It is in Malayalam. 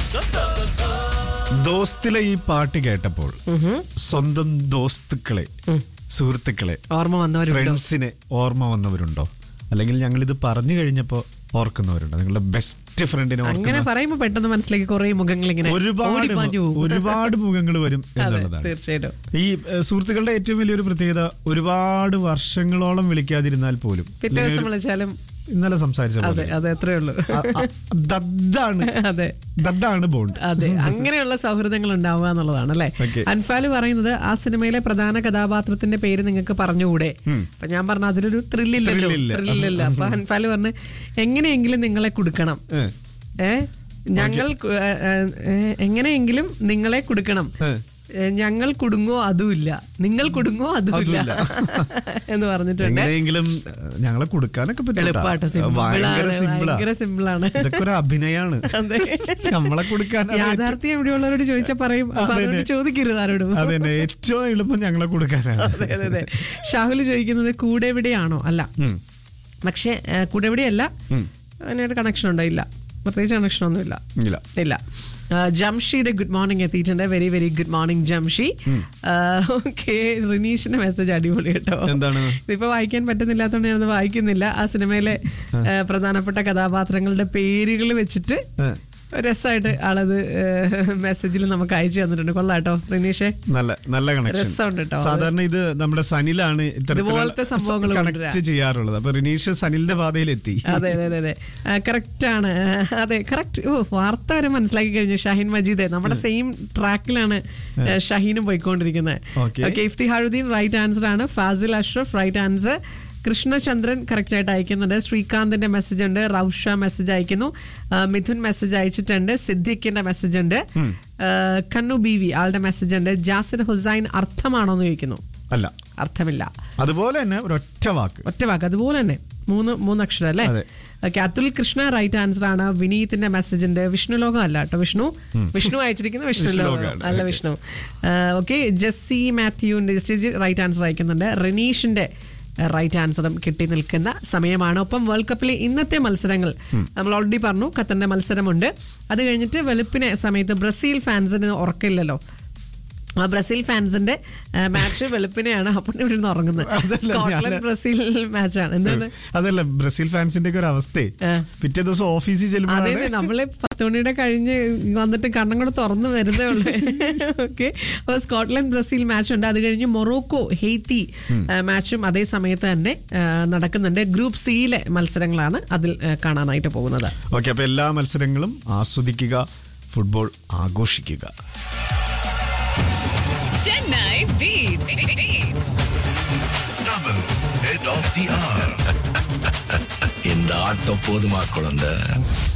ദോസ്തിലെ ഈ പാട്ട് കേട്ടപ്പോൾ സ്വന്തം ദോസ്തുക്കളെ സുഹൃത്തുക്കളെ ഓർമ്മ വന്നവരുണ്ടോ ഫ്രണ്ട്സിനെ ഓർമ്മ വന്നവരുണ്ടോ അല്ലെങ്കിൽ ഞങ്ങൾ ഇത് പറഞ്ഞു കഴിഞ്ഞപ്പോ ഓർക്കുന്നവരുണ്ടോ നിങ്ങളുടെ ബെസ്റ്റ് ഫ്രണ്ടിനെ അങ്ങനെ ഓർക്കുന്ന പറയുമ്പോ പെട്ടെന്ന് മനസ്സിലേക്ക് കുറെ മുഖങ്ങൾ ഇങ്ങനെ ഒരുപാട് ഓടിപ്പാഞ്ഞു പോകും. ഒരുപാട് മുഖങ്ങൾ വരും അതെ എന്നുള്ളതാണ് തീർച്ചയായിട്ടും ഈ ഏഹ്, സുഹൃത്തുക്കളുടെ ഏറ്റവും വലിയൊരു പ്രത്യേകത ഒരുപാട് വർഷങ്ങളോളം വിളിക്കാതിരുന്നാൽ പോലും പിറ്റേ ദിവസം വിളിച്ചാലും ഇന്നലെ സംസാരിച്ച അതെ പോലെ അതെ അത്രേ ഉള്ളൂ അ- അ- ദദ്ദാണ് അതെ ദദ്ദാണ് ബോണ്ട് അതെ അങ്ങനെയുള്ള സൗഹൃദങ്ങൾ ഉണ്ടാവുക എന്നുള്ളതാണ് അല്ലെ Okay. അൻഫാല് പറയുന്നത് ആ സിനിമയിലെ പ്രധാന കഥാപാത്രത്തിന്റെ പേര് നിങ്ങൾക്ക് പറഞ്ഞുകൂടെ അപ്പൊ ഞാൻ പറഞ്ഞ അതിലൊരു ത്രില്ലില്ലല്ലോ Thrill ഇല്ല. ത്രില്ലില്ല അപ്പൊ അൻഫാല് പറഞ്ഞ് എങ്ങനെയെങ്കിലും നിങ്ങളെ കൊടുക്കണം ഏ. ഏ ഞങ്ങൾ കു- ഏ, ഏ, ഏ, എങ്ങനെയെങ്കിലും നിങ്ങളെ കൊടുക്കണം ഏ. ഏ, ഞങ്ങൾ കുടുങ്ങോ അതുമില്ല നിങ്ങൾ കുടുങ്ങോ അതുമില്ല എന്ന് പറഞ്ഞിട്ടുണ്ട് എങ്ങനെയെങ്കിലും ഏഹ്, ഞങ്ങളെ കൊടുക്കാനൊക്കെ പറ്റും കേട്ടോ. എളുപ്പാട്ടോ സിമ്പിൾ ഭയങ്കര ആണ് സിമ്പിളാ ഭയങ്കര സിമ്പിൾ ആണ് ഇതൊക്കെ ഒരു അഭിനയാണ് അതെ. നമ്മളെ കൊടുക്കാനാണ് യാഥാർത്ഥ്യം ഇവിടെയുള്ളവരോട് ചോദിച്ചാൽ പറയും അപ്പൊ അതെ, അതുകൊണ്ട് അതെ. ചോദിക്കരുത് ആരോടും അതെ തന്നെ ഏറ്റവും എളുപ്പം ഞങ്ങളെ കൊടുക്കാനാണ് അതെ അതെ അതെ ഷാഹുൽ ചോദിക്കുന്നത് കൂടെ എവിടെയാണോ അല്ല ഉം. പക്ഷെ ഏ, കൂടെ എവിടെയല്ല അതിനായിട്ട് കണക്ഷൻ ഉണ്ടോ ഇല്ല പ്രത്യേകിച്ച് കണക്ഷൻ ഒന്നുമില്ല ഇല്ല ഇല്ല ആ, ജംഷിയുടെ ഗുഡ് മോർണിംഗ് എത്തിയിട്ടുണ്ട് very very good morning Jamshi okay റിനീഷിന്റെ മെസ്സേജ് അടിപൊളി കേട്ടോ എന്താണ്? ഇതിപ്പോ വായിക്കാൻ പറ്റുന്നില്ലാത്തതുകൊണ്ട് ഞാനത് വായിക്കുന്നില്ല ആ സിനിമയിലെ ആ, പ്രധാനപ്പെട്ട കഥാപാത്രങ്ങളുടെ പേരുകൾ വെച്ചിട്ട് ഏ. രസമായിട്ട് ആളത് മെസ്സേജിൽ നമുക്ക് അയച്ചു തന്നിട്ടുണ്ട് കൊള്ളാട്ടോ റിനീഷേ നല്ല നല്ല കണക്ഷൻ രസമുണ്ട് കേട്ടോ. സാധാരണ ഇത് നമ്മുടെ സനിലാണ് ഇതുപോലത്തെ സംഭവങ്ങൾ കണക്ട് ചെയ്യാറുള്ളത് അപ്പൊ റിനീഷ് സനിലിന്റെ പാതയിലെത്തി അതെ അതെ അതെ അതെ കറക്റ്റ് ആണ് ആ, അതെ കറക്റ്റ് ഓ വാർത്ത വരെ മനസ്സിലാക്കി കഴിഞ്ഞു ഷാഹിൻ മജീദ് നമ്മുടെ സെയിം ട്രാക്കിലാണ് ഷഹീനും പോയിക്കൊണ്ടിരിക്കുന്നത് Okay. Okay Ifthi Harudheen right answer ആണ് Fazil Ashraf right answer Krishnachandran correct ആയിട്ട് അയക്കുന്നുണ്ട് ശ്രീകാന്തിന്റെ മെസ്സേജ് ഉണ്ട് റൌഷ മെസ്സേജ് അയക്കുന്നു ആ, മിഥുൻ മെസ്സേജ് അയച്ചിട്ടുണ്ട് സിദ്ദിഖിന്റെ മെസ്സേജ് ഉണ്ട് ആ, കണ്ണു ബി വി ആളുടെ മെസ്സേജ് ഉണ്ട് ജാസിർ ഹുസൈൻ അർത്ഥമാണോ എന്ന് ചോദിക്കുന്നു അല്ല അർത്ഥമില്ല അതുപോലെ തന്നെ ഒരൊറ്റ വാക്ക് ഒറ്റ വാക്ക് അതുപോലെ തന്നെ മൂന്ന് മൂന്ന് അക്ഷരം അല്ലേ അതെ. Okay Athul Krishna right answer ആണ് വിനീതിന്റെ മെസ്സേജ് ഉണ്ട് വിഷ്ണു ലോകം അല്ല കേട്ടോ വിഷ്ണു വിഷ്ണു അയച്ചിരിക്കുന്ന വിഷ്ണു വിഷ്ണു ലോകം ലോകമാണ്. അല്ല വിഷ്ണു ഓക്കെ ജസ്സി മാത്യുവിന്റെ ജസ്സി റൈറ്റ് ആൻസർ അയക്കുന്നുണ്ട് റനീഷിന്റെ റൈറ്റ് ആൻസറും കിട്ടി നിൽക്കുന്ന സമയമാണ് ഒപ്പം വേൾഡ് കപ്പിലെ ഇന്നത്തെ മത്സരങ്ങൾ നമ്മൾ ഓൾറെഡി പറഞ്ഞു ഖത്തറിന്റെ മത്സരമുണ്ട് അത് കഴിഞ്ഞിട്ട് വെളുപ്പിനെ സമയത്ത് ബ്രസീൽ ഫാൻസിന് ഉറക്കില്ലല്ലോ ആ ബ്രസീൽ ഫാൻസിന്റെ മാച്ച് വെളുപ്പിനെയാണ് അപ്പോൾ ഇവിടെ നിന്ന് ഉറങ്ങുന്നത് അതല്ല, സ്കോട്ട്ലൻഡ് ഞാന് ബ്രസീൽ മാച്ചാണ് എന്താണ് അതല്ല ബ്രസീൽ ഫാൻസിന്റെ ഒക്കെ ഒരു അവസ്ഥ ഏ. പിറ്റേ ദിവസം ഓഫീസിൽ അതെ ചെല്ലുമ്പോഴാണ് നമ്മള് പത്ത് മണിയുടെ കഴിഞ്ഞ് വന്നിട്ട് കണ്ണും കൂടെ തുറന്നു വരുന്നേ ഉള്ളൂ ഓക്കെ അപ്പോൾ സ്കോട്ട്ലൻഡ് ബ്രസീൽ മാച്ച് ഉണ്ട് അത് കഴിഞ്ഞ് മൊറോക്കോ ഹെയ്ത്തി മാച്ചും അതേ സമയത്ത് തന്നെ ആ, നടക്കുന്നുണ്ട് ഗ്രൂപ്പ് സിയിലെ മത്സരങ്ങളാണ് അതിൽ ആ, കാണാനായിട്ട് പോകുന്നത് ഓക്കെ അപ്പൊ എല്ലാ മത്സരങ്ങളും ആസ്വദിക്കുക ഫുട്ബോൾ ആഘോഷിക്കുക Chennai Beats. Beats. Double head of the hour. இந்த ஆட்டம் போதுமா குழந்தை